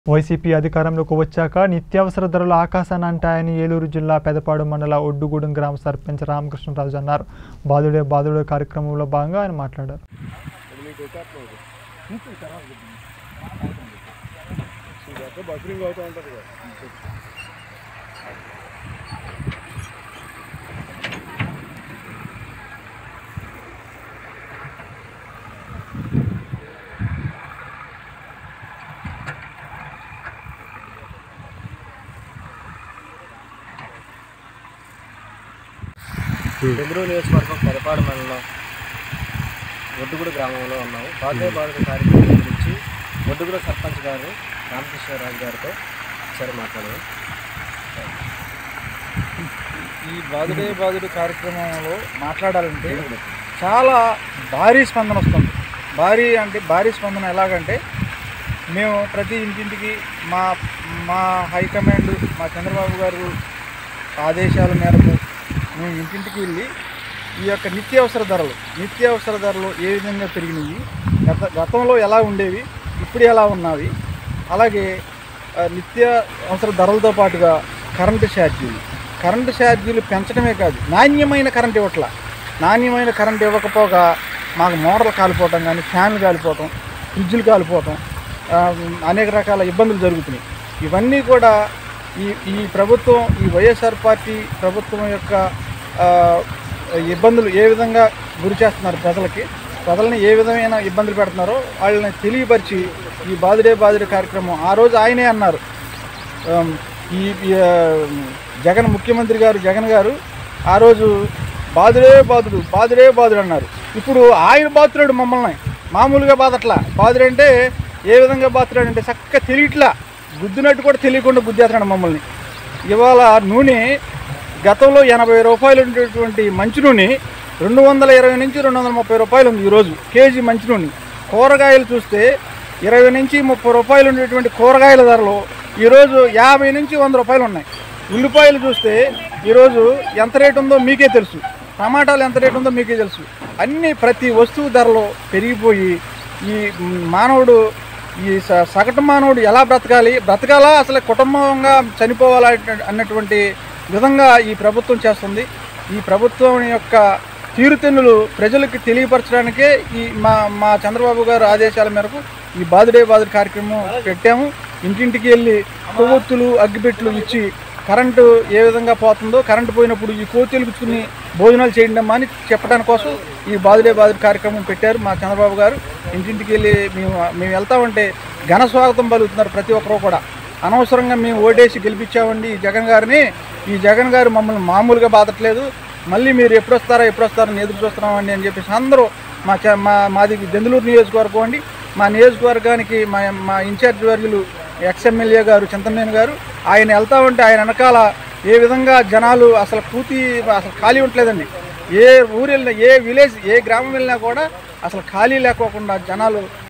YCP అధికారంలోకి వచ్చాక నిత్యావసర ధరలు ఆకాశాన్ని అంటాయని ఏలూరు జిల్లా పెదపాడు మండల ఒడ్డుగూడెం గ్రామ సర్పంచ్ రామకృష్ణరాజు అన్నారు బాదుడే బాదుడే కార్యక్రమంలో భాగంగా ఆయన మాట్లాడారు బఫరింగ్ అవుతూ ఉంటుంది కదా బెంగళూరు నియోజకవర్గం పెరపాడు మండలం ఒడ్డుగూడ గ్రామంలో ఉన్నాము బాధే బాధ కార్యక్రమం గురించి ఒడ్డుగూడ సర్పంచ్ గారు రామకృష్ణరాజు గారితో ఒకసారి మాట్లాడారు ఈ బాదుడే బాదుడు కార్యక్రమంలో మాట్లాడాలంటే చాలా భారీ స్పందన వస్తుంది భారీ అంటే భారీ స్పందన ఎలాగంటే మేము ప్రతి ఇంటింటికి మా మా హైకమాండ్ మా చంద్రబాబు గారు ఆదేశాల మేరకు మేము ఇంటింటికి వెళ్ళి ఈ యొక్క నిత్యావసర ధరలు నిత్యావసర ధరలు ఏ విధంగా పెరిగినాయి గత గతంలో ఎలా ఉండేవి ఇప్పుడు ఎలా ఉన్నవి అలాగే ఆ, నిత్య అవసర ధరలతో పాటుగా కరెంటు ఛార్జీలు కరెంటు ఛార్జీలు పెంచడమే కాదు నాణ్యమైన కరెంట్ ఇవ్వట్ల నాణ్యమైన కరెంట్ ఇవ్వకపోగా మాకు మోటార్లు కాలిపోవటం కానీ ఫ్యాన్లు కాలిపోవటం ఫ్రిడ్జ్లు కాలిపోవటం ఆ, అనేక రకాల ఇబ్బందులు జరుగుతున్నాయి ఇవన్నీ కూడా ఈ ఈ ప్రభుత్వం ఈ వైఎస్ఆర్ పార్టీ ప్రభుత్వం యొక్క ఆ, ఇబ్బందులు ఏ విధంగా గురి చేస్తున్నారు ప్రజలకి ప్రజల్ని ఏ విధమైన ఇబ్బందులు పెడుతున్నారో వాళ్ళని తెలియపరిచి ఈ బాదుడే బాదుడే కార్యక్రమం ఆ రోజు ఆయనే అన్నారు ఆమ్, ఈ ఈ, ఆ, జగన్ ముఖ్యమంత్రి గారు జగన్ గారు ఆ రోజు బాదుడే బాదుడు బాదుడే బాదుడు అన్నారు ఇప్పుడు ఆయన బాతురాడు మమ్మల్ని మామూలుగా బాదట్లా బాదుడు అంటే ఏ విధంగా బాతురాడు అంటే చక్కగా తెలియట్లా గుద్దినట్టు కూడా తెలియకుండా గుద్దేస్తున్నాడు మమ్మల్ని ఇవాళ నూనె గతంలో ఎనభై రూపాయలు ఉండేటువంటి మంచి నూనె రెండు వందల ఇరవై నుంచి రెండు వందల ముప్పై రూపాయలు ఉంది ఈరోజు కేజీ మంచి నూనె కూరగాయలు చూస్తే ఇరవై నుంచి ముప్పై రూపాయలు ఉండేటువంటి కూరగాయల ధరలు ఈరోజు యాభై నుంచి వంద రూపాయలు ఉన్నాయి ఉల్లిపాయలు చూస్తే ఈరోజు ఎంత రేటు ఉందో మీకే తెలుసు టమాటాలు ఎంత రేటు ఉందో మీకే తెలుసు అన్ని ప్రతి వస్తువు ధరలు పెరిగిపోయి ఈ మానవుడు ఈ స- సగటు మానవుడు ఎలా బ్రతకాలి బ్రతకాలా అసలు కుటుంబంగా చనిపోవాలా అన్నటువంటి విధంగా ఈ ప్రభుత్వం చేస్తుంది ఈ ప్రభుత్వం యొక్క తీరుతెన్నులు ప్రజలకు తెలియపరచడానికే ఈ మా మా చంద్రబాబు గారు ఆదేశాల మేరకు ఈ బాదుడే బాదుడు కార్యక్రమం పెట్టాము ఇంటింటికి వెళ్ళి కొవ్వొత్తులు అగ్గిపెట్లు ఇచ్చి కరెంటు ఏ విధంగా పోతుందో కరెంటు పోయినప్పుడు ఈ కోతులు గుచ్చుకుని భోజనాలు చేయండి అని చెప్పడానికి కోసం ఈ బాదుడే బాదుడు కార్యక్రమం పెట్టారు మా చంద్రబాబు గారు ఇంటింటికి వెళ్ళి మేము మేము వెళ్తామంటే ఘన స్వాగతం పలుకుతున్నారు ప్రతి ఒక్కరూ కూడా అనవసరంగా మేము ఓటేసి గెలిపించామండి ఈ జగన్ గారిని ఈ జగన్ గారు మమ్మల్ని మామూలుగా బాధట్లేదు మళ్ళీ మీరు ఎప్పుడు వస్తారా ఎప్పుడు వస్తారా అని ఎదురు చూస్తున్నామండి అని చెప్పేసి అందరూ మా చ- మా మాది దెందులూరు నియోజకవర్గం అండి మా నియోజకవర్గానికి మా మా ఇన్ఛార్జ్ వర్యులు ఎక్స్ఎమ్మెల్యే గారు చింతనేని గారు ఆయన వెళ్తా ఉంటే ఆయన వెనకాల ఏ విధంగా జనాలు అసలు పూర్తి అసలు ఖాళీ ఉండలేదండి ఏ ఊరు వెళ్ళినా ఏ విలేజ్ ఏ గ్రామం వెళ్ళినా కూడా అసలు ఖాళీ లేకోకుండా జనాలు